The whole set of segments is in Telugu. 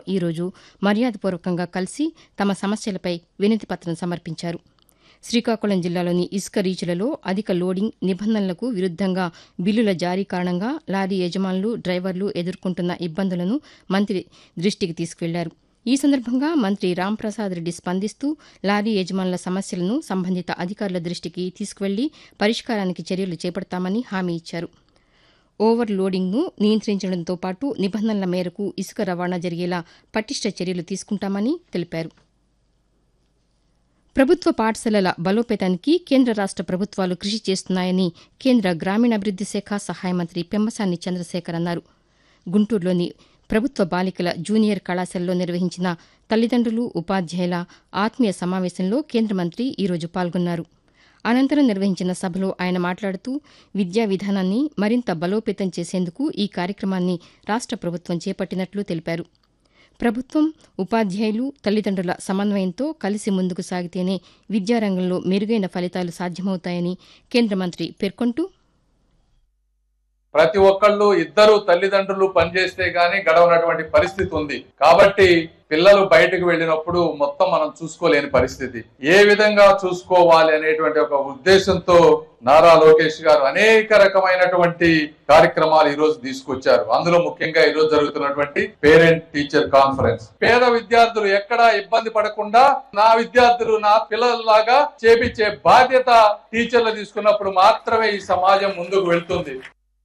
ఈరోజు మర్యాదపూర్వకంగా కలిసి తమ సమస్యలపై వినతిపత్రం సమర్పించారు శ్రీకాకుళం జిల్లాలోని ఇసుక రీచులలో అధిక లోడింగ్ నిబంధనలకు విరుద్దంగా బిల్లుల జారీ కారణంగా లారీ యజమానులు డ్రైవర్లు ఎదుర్కొంటున్న ఇబ్బందులను మంత్రి దృష్టికి తీసుకువెళ్లారు ఈ సందర్భంగా మంత్రి రాంప్రసాద్ రెడ్డి స్పందిస్తూ లారీ యజమానుల సమస్యలను సంబంధిత అధికారుల దృష్టికి తీసుకువెళ్లి పరిష్కారానికి చర్యలు చేపడతామని హామీ ఇచ్చారు ఓవర్ లోడింగ్ను నియంత్రించడంతో పాటు నిబంధనల మేరకు ఇసుక రవాణా జరిగేలా పటిష్ట చర్యలు తీసుకుంటామని తెలిపారు ప్రభుత్వ పాఠశాలల బలోపేతానికి కేంద్ర రాష్ట ప్రభుత్వాలు కృషి చేస్తున్నాయని కేంద్ర గ్రామీణాభివృద్ది శాఖ సహాయ మంత్రి పెమ్మసాని చంద్రశేఖర్ అన్నారు గుంటూరులోని ప్రభుత్వ బాలికల జూనియర్ కళాశాలలో నిర్వహించిన తల్లిదండ్రులు ఉపాధ్యాయుల ఆత్మీయ సమావేశంలో కేంద్ర మంత్రి ఈరోజు పాల్గొన్నారు అనంతరం నిర్వహించిన సభలో ఆయన మాట్లాడుతూ విద్యా విధానాన్ని మరింత బలోపేతం చేసేందుకు ఈ కార్యక్రమాన్ని రాష్ట ప్రభుత్వం చేపట్టినట్లు తెలిపారు ప్రభుత్వం ఉపాధ్యాయులు తల్లిదండ్రుల సమన్వయంతో కలిసి ముందుకు సాగితేనే విద్యారంగంలో మెరుగైన ఫలితాలు సాధ్యమవుతాయని కేంద్ర మంత్రి పేర్కొంటూ ప్రతి ఒక్కళ్ళు ఇద్దరు తల్లిదండ్రులు పనిచేస్తే గానీ గడవనటువంటి పరిస్థితి ఉంది కాబట్టి పిల్లలు బయటకు వెళ్ళినప్పుడు మొత్తం మనం చూసుకోలేని పరిస్థితి ఏ విధంగా చూసుకోవాలి అనేటువంటి ఒక ఉద్దేశంతో నారా లోకేష్ గారు అనేక రకమైనటువంటి కార్యక్రమాలు ఈ రోజు తీసుకొచ్చారు అందులో ముఖ్యంగా ఈ రోజు జరుగుతున్నటువంటి పేరెంట్ టీచర్ కాన్ఫరెన్స్ పేద విద్యార్థులు ఎక్కడా ఇబ్బంది పడకుండా నా విద్యార్థులు నా పిల్లలలాగా చేపించే బాధ్యత టీచర్లు తీసుకున్నప్పుడు మాత్రమే ఈ సమాజం ముందుకు వెళ్తుంది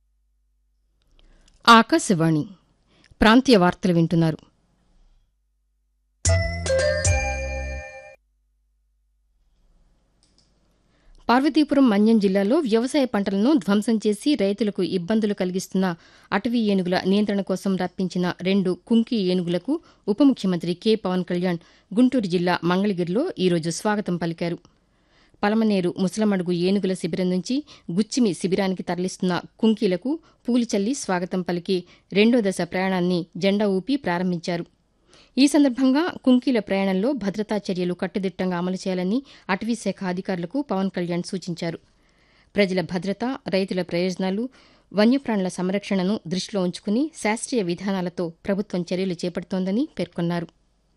ఆకాశవాణి ప్రాంతీయ వార్తలు వింటున్నారు పార్వతీపురం మన్యం జిల్లాలో వ్యవసాయ పంటలను ధ్వంసం చేసి రైతులకు ఇబ్బందులు కలిగిస్తున్న అటవీ ఏనుగుల నియంత్రణ కోసం రప్పించిన రెండు కుంకి ఏనుగులకు ఉప ముఖ్యమంత్రి కె పవన్ కళ్యాణ్ గుంటూరు జిల్లా మంగళగిరిలో ఈరోజు స్వాగతం పలికారు పలమనేరు ముసలమడుగు ఏనుగుల శిబిరం నుంచి గుచ్చిమి శిబిరానికి తరలిస్తున్న కుంకీలకు పూలుచల్లి స్వాగతం పలికి రెండో దశ ప్రయాణాన్ని జెండా ఊపి ప్రారంభించారు ఈ సందర్భంగా కుంకీల ప్రయాణంలో భద్రతా చర్యలు కట్టుదిట్టంగా అమలు చేయాలని అటవీశాఖ అధికారులకు పవన్ కళ్యాణ్ సూచించారు ప్రజల భద్రత రైతుల ప్రయోజనాలు వన్యప్రాణుల సంరక్షణను దృష్టిలో ఉంచుకుని శాస్త్రీయ విధానాలతో ప్రభుత్వం చర్యలు చేపడుతోందని పేర్కొన్నారు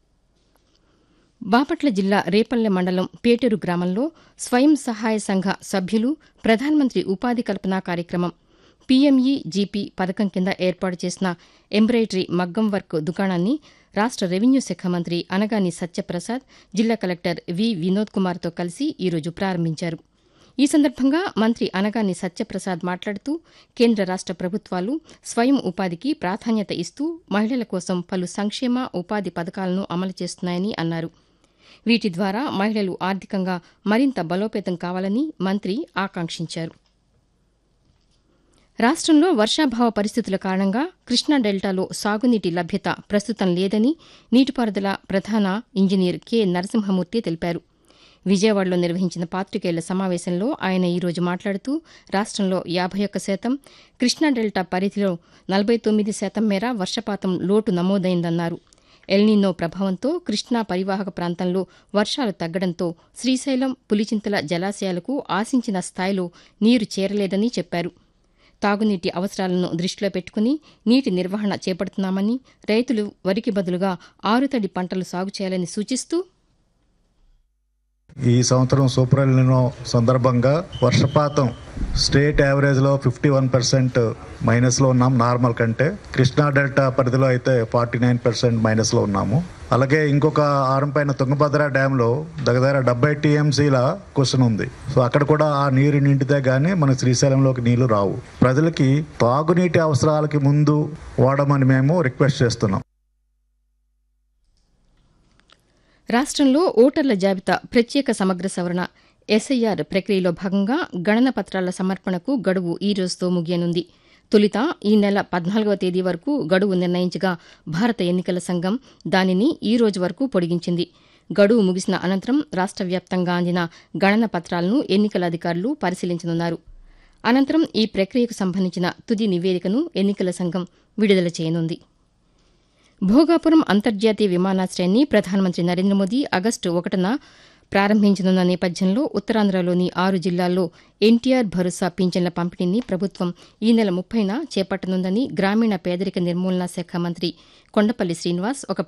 బాపట్ల జిల్లా రేపల్లె మండలం పేటూరు గ్రామంలో స్వయం సహాయ సంఘ సభ్యులు ప్రధానమంత్రి ఉపాధి కల్పన కార్యక్రమం పీఎంఈ జీపీ పథకం కింద ఏర్పాటు చేసిన ఎంబ్రాయిడరీ మగ్గం వర్క్ దుకాణాన్ని రాష్ట రెవెన్యూ శాఖ మంత్రి అనగాని సత్యప్రసాద్ జిల్లా కలెక్టర్ వి వినోద్ కుమార్తో కలిసి ఈరోజు ప్రారంభించారు ఈ సందర్భంగా మంత్రి అనగాని సత్యప్రసాద్ మాట్లాడుతూ కేంద్ర రాష్ట ప్రభుత్వాలు స్వయం ఉపాధికి ప్రాధాన్యత ఇస్తూ మహిళల కోసం పలు సంక్షేమ ఉపాధి పథకాలను అమలు చేస్తున్నాయని అన్నారు వీటి ద్వారా మహిళలు ఆర్థికంగా మరింత బలోపేతం కావాలని మంత్రి ఆకాంక్షించారు రాష్టంలో వర్షాభావ పరిస్థితుల కారణంగా కృష్ణా డెల్టాలో సాగునీటి లభ్యత ప్రస్తుతం లేదని నీటిపారుదల ప్రధాన ఇంజనీర్ కె నరసింహమూర్తి తెలిపారు విజయవాడలో నిర్వహించిన పాతికేయుల సమావేశంలో ఆయన ఈరోజు మాట్లాడుతూ రాష్టంలో యాభై ఒక్క శాతం కృష్ణా డెల్టా పరిధిలో నలభై తొమ్మిది శాతం మేర వర్షపాతం లోటు నమోదైందన్నారు ఎల్నీనో ప్రభావంతో కృష్ణా పరివాహక ప్రాంతంలో వర్షాలు తగ్గడంతో శ్రీశైలం పులిచింతల జలాశయాలకు ఆశించిన స్థాయిలో నీరు చేరలేదని చెప్పారు తాగునీటి అవసరాలను దృష్టిలో పెట్టుకుని నీటి నిర్వహణ చేపడుతున్నామని రైతులు వరికి బదులుగా ఆరుతడి పంటలు సాగు చేయాలని సూచిస్తూ ఈ సంవత్సరం సూపర్ ఎల్నినో సందర్భంగా వర్షపాతం స్టేట్ యావరేజ్లో ఫిఫ్టీ వన్ పర్సెంట్ మైనస్లో ఉన్నాం నార్మల్ కంటే కృష్ణా డెల్టా పరిధిలో అయితే ఫార్టీ నైన్ పర్సెంట్ మైనస్లో ఉన్నాము అలాగే ఇంకొక ఆరం పైన తుంగభద్ర డ్యాంలో దగ్గర డెబ్బై టీఎంసీల క్వశ్చన్ ఉంది సో అక్కడ కూడా ఆ నీరు నిండితే గానీ మన శ్రీశైలంలోకి నీళ్లు రావు ప్రజలకి తాగునీటి అవసరాలకి ముందు వాడమని మేము రిక్వెస్ట్ చేస్తున్నాం రాష్ట్రంలో ఓటర్ల జాబితా ప్రత్యేక సమగ్ర సవరణ ఎస్ఐఆర్ ప్రక్రియలో భాగంగా గణన పత్రాల సమర్పణకు గడువు ఈ రోజుతో ముగియనుంది తొలుత ఈ నెల పద్నాలుగవ తేదీ వరకు గడువు నిర్ణయించగా భారత ఎన్నికల సంఘం దానిని ఈ రోజు వరకు పొడిగించింది గడువు ముగిసిన అనంతరం రాష్ట్ర వ్యాప్తంగా అందిన గణన పత్రాలను ఎన్నికల అధికారులు పరిశీలించనున్నారు అనంతరం ఈ ప్రక్రియకు సంబంధించిన తుది నివేదికను ఎన్నికల సంఘం విడుదల చేయనుంది భోగాపురం అంతర్జాతీయ విమానాశ్రయాన్ని ప్రధానమంత్రి నరేంద్ర మోదీ ఆగస్టు ఒకటిన ప్రారంభించనున్న నేపథ్యంలో ఉత్తరాంధ్రలోని ఆరు జిల్లాల్లో ఎన్టీఆర్ భరోసా పింఛన్ల పంపిణీని ప్రభుత్వం ఈ నెల ముప్పైన చేపట్టనుందని గ్రామీణ పేదరిక నిర్మూలనా శాఖ మంత్రి కొండపల్లి శ్రీనివాస్ ఒక